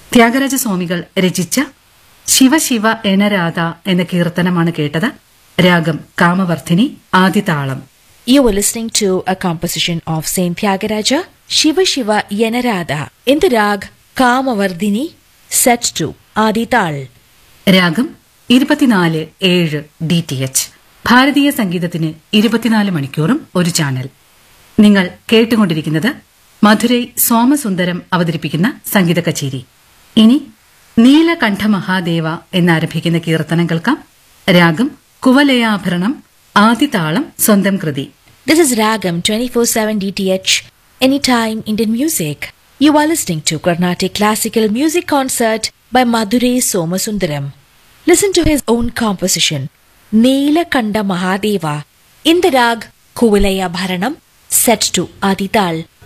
ത്യാഗരാജ സ്വാമികൾ രചിച്ച ശിവശിവ എനരാധ എന്ന കീർത്തനമാണ് കേട്ടത് രാഗം കാമവർദ്ധിനി ആദിതാളം You were listening to a composition of Saint Tyagaraja, Shiva Shiva Yanarada, in the rag Kamavardhini, set to Adital. രാഗം ഇരുപത്തിനാല് ഏഴ് ഡി ടി എച്ച് ഭാരതീയ സംഗീതത്തിന് ഇരുപത്തിനാല് മണിക്കൂറും ഒരു ചാനൽ നിങ്ങൾ കേട്ടുകൊണ്ടിരിക്കുന്നത് മധുരൈ സോമസുന്ദരം അവതരിപ്പിക്കുന്ന സംഗീത കച്ചേരി ഇനി നീലകണ്ഠ മഹാദേവ എന്നാരംഭിക്കുന്ന കീർത്തനം കേൾക്കാം രാഗം കുവലയാഭരണം ആദിതാളം സ്വന്തം കൃതി This is Ragam 24/7 DTH Anytime Indian Music. You are listening to Carnatic Classical Music Concert by Madurai Somasundaram. Listen to his own composition Neelakanda Mahadeva in the rag Kuvalaya Bharanam set to Adital